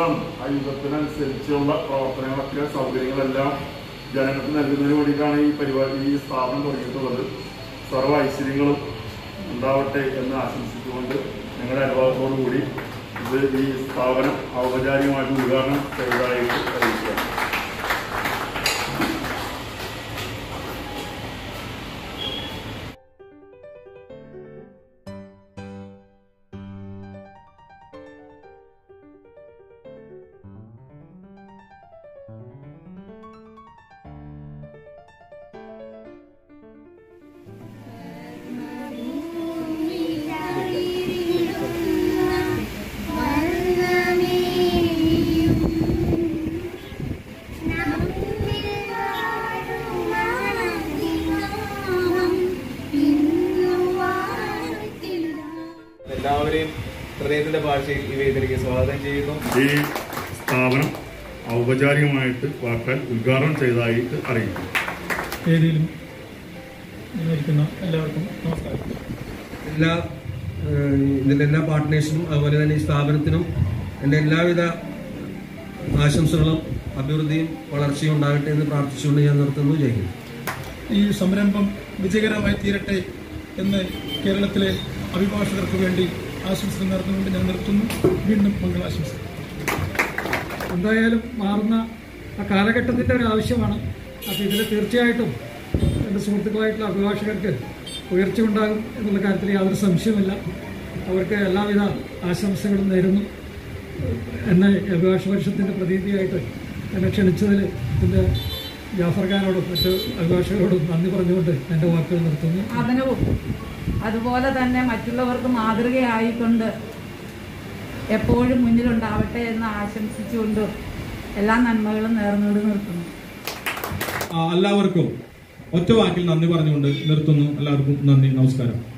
യുഗമാണ് ആ യുഗത്തിനനുസരിച്ചുള്ള പ്രവർത്തനങ്ങളൊക്കെ സൗകര്യങ്ങളെല്ലാം ജനങ്ങൾക്ക് നൽകുന്നതിന് വേണ്ടിയിട്ടാണ് ഈ പരിപാടി ഈ സ്ഥാപനം തുടങ്ങിയിട്ടുള്ളത് സർവ്വ ഐശ്വര്യങ്ങളും ഉണ്ടാവട്ടെ എന്ന് ആശംസിച്ചുകൊണ്ട് നിങ്ങളുടെ അനുഭവത്തോടു കൂടി ഇത് ഈ സ്ഥാപനം ഔപചാരികമായിട്ട് ഉദ്ഘാടനം ചെയ്തതായിട്ട് അറിയിക്കുക എല്ലാവരെയും ഹൃദയത്തിന്റെ ഭാഷയിൽ ഈ വേദിയിലേക്ക് സ്വാഗതം ചെയ്യുന്നു ഈ സ്ഥാപനം ഔപചാരികമായിട്ട് വാക്കാൽ ഉദ്ഘാടനം ചെയ്തതായിട്ട് അറിയിക്കുന്നു വേദിയിലും ഇരിക്കുന്ന എല്ലാവർക്കും നമസ്കാരം എല്ലാ ഏഹ്, ഇതിന്റെ എല്ലാ പാർട്ട്നേഴ്സിനും അതുപോലെ തന്നെ ഈ സ്ഥാപനത്തിനും എൻ്റെ എല്ലാവിധ ആശംസകളും അഭിവൃദ്ധിയും വളർച്ചയും ഉണ്ടാകട്ടെ എന്ന് പ്രാർത്ഥിച്ചുകൊണ്ട് ഞാൻ നിർത്തുന്നു ജയിക്കുന്നു ഈ സംരംഭം വിജയകരമായി തീരട്ടെ എന്ന് കേരളത്തിലെ അഭിഭാഷകർക്ക് വേണ്ടി ആശംസകൾ നേർന്നുകൊണ്ട് ഞാൻ നിർത്തുന്നു വീണ്ടും മംഗളാശംസ എന്തായാലും മാറുന്ന ആ കാലഘട്ടത്തിൻ്റെ ഒരു ആവശ്യമാണ് അപ്പോൾ ഇതിൽ തീർച്ചയായിട്ടും എൻ്റെ സുഹൃത്തുക്കളായിട്ടുള്ള അഭിഭാഷകർക്ക് ഉയർച്ച ഉണ്ടാകും എന്നുള്ള കാര്യത്തിൽ യാതൊരു സംശയമില്ല അവർക്ക് എല്ലാവിധ ആശംസകളും നേരുന്നു എന്നെ അഭിഭാഷക പരിഷത്തിൻ്റെ പ്രതിനിധിയായിട്ട് എന്നെ ക്ഷണിച്ചതിൽ ഇതിൻ്റെ ജാഫർ ഖാനോടും മറ്റ് അഭിഭാഷകരോടും നന്ദി പറഞ്ഞുകൊണ്ട് എൻ്റെ വാക്കുകൾ നിർത്തുന്നു സാധനവും അതുപോലെ തന്നെ മറ്റുള്ളവർക്ക് മാതൃകയായിക്കൊണ്ട് എപ്പോഴും മുന്നിലുണ്ടാവട്ടെ എന്ന് ആശംസിച്ചുകൊണ്ട് എല്ലാ നന്മകളും നേർന്നുകൊണ്ട് നിർത്തുന്നു ആ, എല്ലാവർക്കും ഒറ്റ വാക്കിൽ നന്ദി പറഞ്ഞുകൊണ്ട് നിർത്തുന്നു എല്ലാവർക്കും നന്ദി നമസ്കാരം